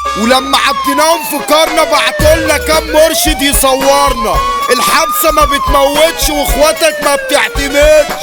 ولما عديناهم فكرنا بعتولنا كام مرشد يصورنا الحبسة ما بتموتش واخواتك ما بتعتمدش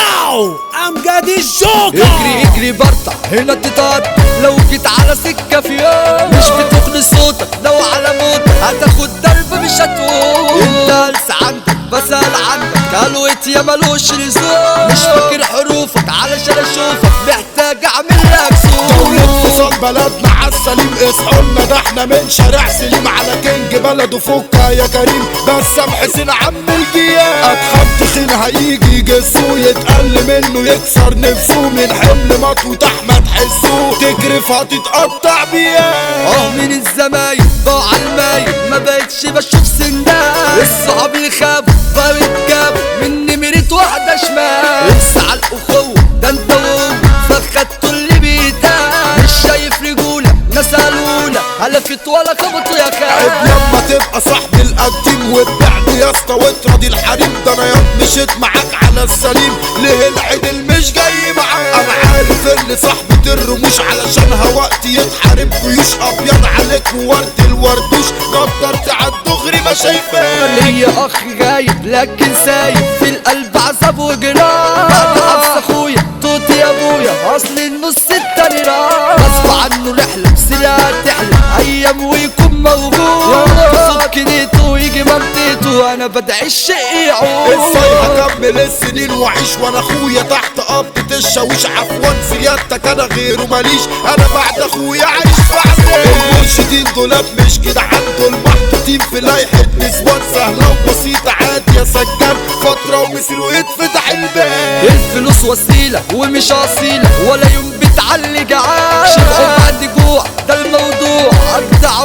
ياو امجد الجوكر اجري اجري برطع هنا تتقطع لو جيت على سكة في يوم مش بتغني صوتك لو على موت هتاخد ضرب مش هتقوم انت هلس عندك بسأل عنك قالوا يا ملوش لزوم مش فاكر حروفك علشان اشوفك محتاج اعمل لك دولة سوق فصال بلدنا عالسليم اصحوا لنا ده احنا من شارع سليم على كينج بلده فكها يا كريم بسام حسين عم الجياد اتخن تخين هيجي يجسوه يتقل منه يكسر نفسه من حمل مطوة احمد حسوه تجرف هتتقطع بياه اه من الزمايل ضاع المايل ما بقتش بشوف سندان الصحاب اللي خابوا بقوا يتجابوا من نمرة واحدة شمال انسى على الأخوة ده انت وهو فخدتوا اللي بيتقال مش شايف رجولة ناس قالولة هلفت ولا خبطوا يا عيب خال لما تبقى صاحب القديم وتبعد يا اسطى وتراضي الحريم ده انا ياض مشيت معاك على السليم ليه العدل مش جاي معاك انا عارف ان صاحبة الرموش علشانها وقت يتحارب جيوش ابيض عليك وورد الوردوش قدرت على الدغري ما شايفاك ليا اخ غايب لكن سايب في القلب عذاب وجراح بعد حبس اخويا توت يا ابويا اصل النص التاني راح غصب عنه رحله سلاح تحلى ايام ويكون موجود صوت كنيته ويجي منطقته انا بدعي الشق يعود ازاي هكمل السنين واعيش وانا اخويا تحت قبضة الشاويش عفوا سيادتك انا غيره ماليش انا بعد اخويا عايش بعدين المرشدين دولاب مش كده عنده المحطوطين في لايحة نسوان سهلة وبسيطة عادي يا سجان فترة ومصيره يتفتح الباب الفلوس وسيلة ومش أصيلة ولا يوم بتعلي جعان شبعوا بعد جوع ده الموضوع أجدع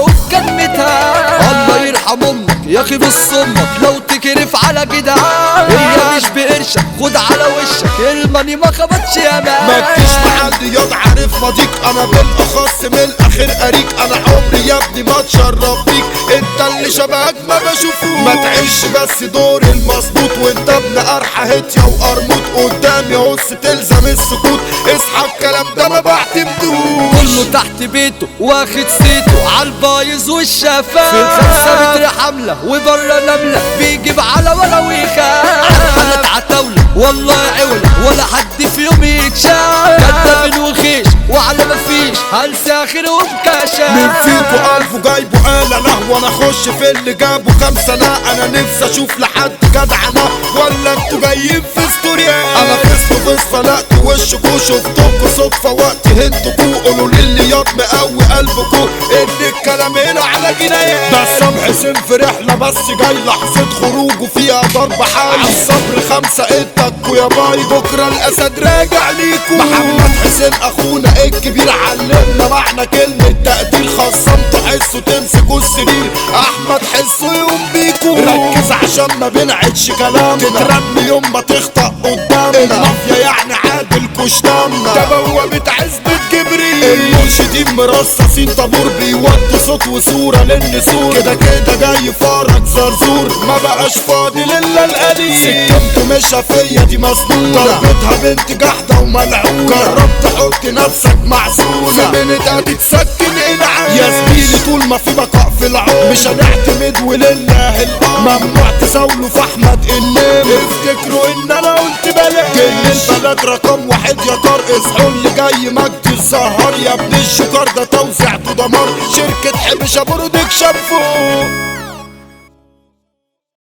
وبكلمتها الله يرحم أمك يا أخي بص أمك لو تكرف على جدعان هي مش بقرشك خد على وشك الماني ما خبطش يا مان ما تجيش معدي ياض عارف ماضيك انا بالاخص من الاخر اريك انا عمري يا ابني ما اتشرف بيك انت اللي شبهك ما بشوفوش ما تعيش بس دور المظبوط وانت ابن قرحة هتيا وقرموط قدامي هص تلزم السكوت اصحى الكلام ده ما بعتمدوش كله تحت بيته واخد سيته عالبايظ والشفاف في الخمسة متر حملة وبره نملة بيجيب على ولا ويخاف عالحالات عتاولة والله عولة ولا حد في يوم يتشاف كدابين وخيش وعلى مفيش هالساخر ومكاشف مين فيكو قلبه جايبه آلة له وانا اخش في اللي جابه كام سنة انا نفسي اشوف لحد جدعنا ولا انتوا جايين في ستوريا انا فزت فزت فلقت وشكوا شفتكوا صدفة وقت هنتكوا قولوا للي ياض مقوي قلبكوا ان الكلام هنا على جنايات بسام حسين في رحلة بس جاي لحظة خروجه فيها ضرب حالي عالصبر خمسة اتكوا يا باي بكرة الاسد راجع ليكوا محمد حسين اخونا الكبير علمنا معنى كلمة تقدير خصمته حسه تمسكوا السرير احمد حسه يقوم بيكوا ركز عشان ما بنعدش كلام تترمي يوم ما تخطأ قدامنا المافيا يعني عادل كشتامنا ده بوابة عزبة جبريل المرشدين مرصصين طابور بيودوا صوت وصورة للنسور كده كده جاي فارج زرزور ما بقاش فاضل الا القليل سكنته مش فيا دي مسنونة ضربتها بنت جحدة وملعونة جربت تحط نفسك معسولة في بنت هتتسكن انعام يا زميلي طول ما في بقاء في العمر مش هنعتمد ولله الامر ممنوع تزاولوا في احمد النمر افتكروا ان انا قلت بلاش جن البلد رقم واحد يا طار اصحوا اللي جاي مجدي الزهر يا ابن الشكر ده توزيع دمار شركة حبشة برودكشن فوق